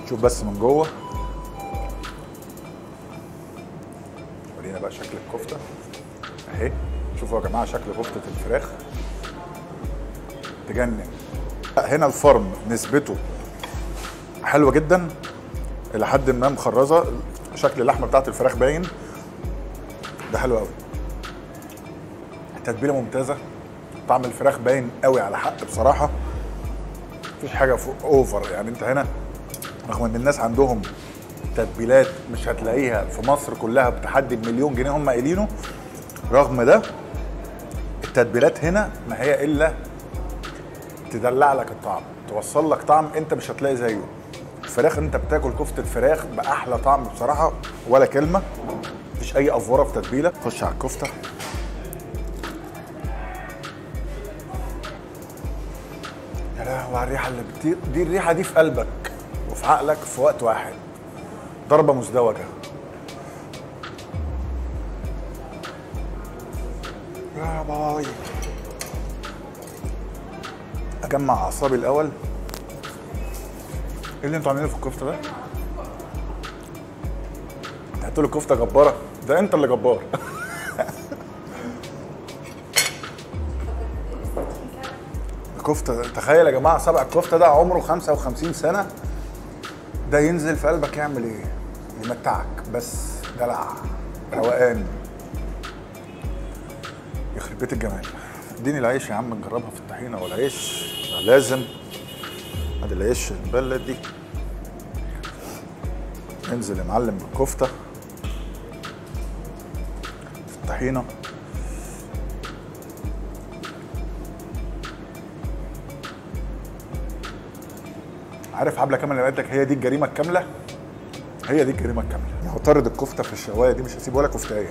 شوف بس من جوه ورينا بقى شكل الكفته اهي شوفوا يا جماعه شكل كفته الفراخ تجنن هنا الفرم نسبته حلوه جدا الى حد ما مخرزه شكل اللحمه بتاعت الفراخ باين ده حلو قوي التتبيله ممتازه طعم الفراخ باين قوي على حق بصراحه مفيش حاجه فوق اوفر يعني انت هنا رغم ان الناس عندهم تتبيلات مش هتلاقيها في مصر كلها بتحدي بمليون جنيه هم قايلينه رغم ده التتبيلات هنا ما هي الا تدلع لك الطعم توصل لك طعم انت مش هتلاقي زيه الفراخ انت بتاكل كفته فراخ باحلى طعم بصراحه ولا كلمه مفيش اي افوره في تتبيله خش على الكفته يا لهوي على الريحه اللي بتطير دي الريحه دي في قلبك وفي عقلك في وقت واحد ضربه مزدوجه يا باي اجمع اعصابي الاول ايه اللي انتوا عاملينه في الكفته ده؟ انت هتقول الكفته جباره ده انت اللي جبار الكفته تخيل يا جماعه سبع الكفته ده عمره 55 سنه ده ينزل في قلبك يعمل ايه؟ يمتعك بس دلع روقان يخرب بيت الجمال اديني العيش يا عم نجربها في الطحينه والعيش لازم ادي العيش البلد دي انزل يا معلم بالكفته في الطحينه عارف عبله كامل اللي قالت لك هي دي الجريمه الكامله هي دي الجريمه الكامله معترض الكفته في الشوايه دي مش هسيب ولا كفتايه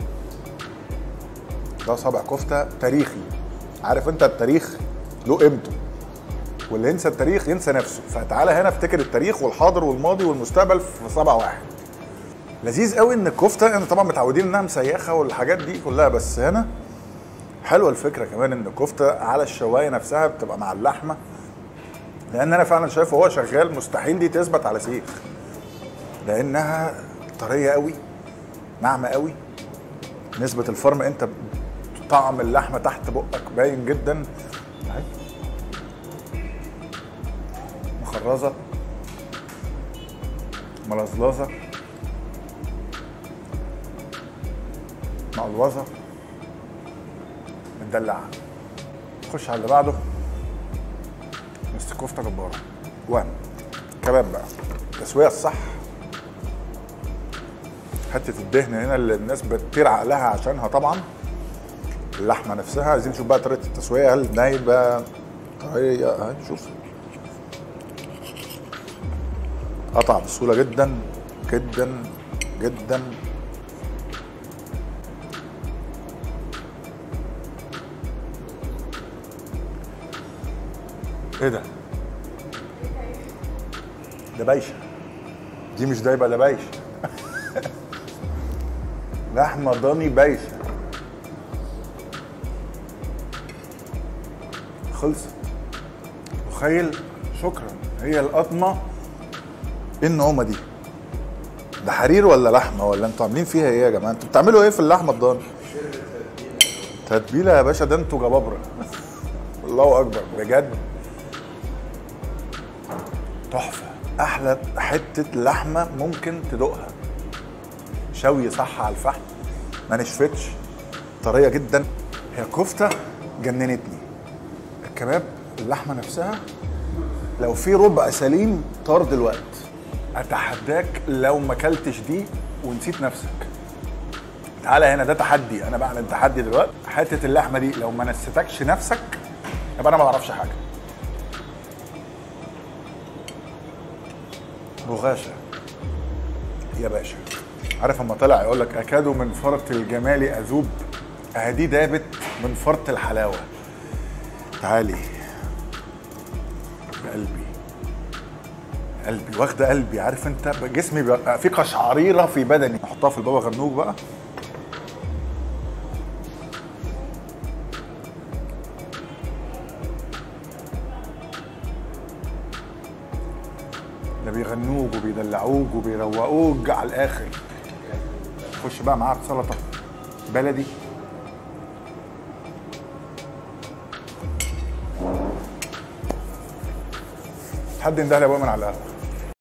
ده صابع كفته تاريخي عارف انت التاريخ له قيمته واللي ينسى التاريخ ينسى نفسه فتعالى هنا افتكر التاريخ والحاضر والماضي والمستقبل في صبع واحد لذيذ قوي ان الكفته احنا طبعا متعودين انها مسيخه والحاجات دي كلها بس هنا حلوه الفكره كمان ان الكفته على الشوايه نفسها بتبقى مع اللحمه لان انا فعلا شايف وهو شغال مستحيل دي تثبت على سيخ لانها طريه قوي ناعمه قوي نسبه الفرم انت طعم اللحمه تحت بقك باين جدا أهي. مخرزه ملزلزه مقلوظه مدلعه خش على اللي بعده بس كفته جباره وان كباب بقى التسويه الصح حته الدهن هنا اللي الناس بتطير عقلها عشانها طبعا اللحمه نفسها عايزين نشوف بقى طريقه التسويه هل نايبه طريه اهي شوف قطع بسهوله جدا جدا جدا ايه ده؟ ده بايشه دي مش دايبه ده بايشه لحمه ضاني بايشه خلصت تخيل شكرا هي القطمه ايه النعومه دي ده حرير ولا لحمه ولا انتوا عاملين فيها ايه يا جماعه انتوا بتعملوا ايه في اللحمه الضاني تتبيله يا باشا ده انتوا جبابره الله اكبر بجد تحفه احلى حته لحمه ممكن تدوقها شوي صح على الفحم ما نشفتش طريه جدا هي كفته جننتني الكباب اللحمه نفسها لو في ربع سليم طار دلوقتي اتحداك لو ما اكلتش دي ونسيت نفسك تعالى هنا ده تحدي انا بعمل تحدي دلوقتي حته اللحمه دي لو ما نسيتكش نفسك يبقى انا ما بعرفش حاجه بغاشة يا باشا عارف اما طلع يقول لك اكاد من فرط الجمال اذوب اهدي دابت من فرط الحلاوه تعالي يا قلبي قلبي واخده قلبي عارف انت جسمي بقى في قشعريره في بدني احطها في البابا غنوج بقى ده بيغنوك وبيدلعوك وبيروقوك على الاخر خش بقى معاها بسلطه بلدي حد ينده لي يا ابو من على القهوه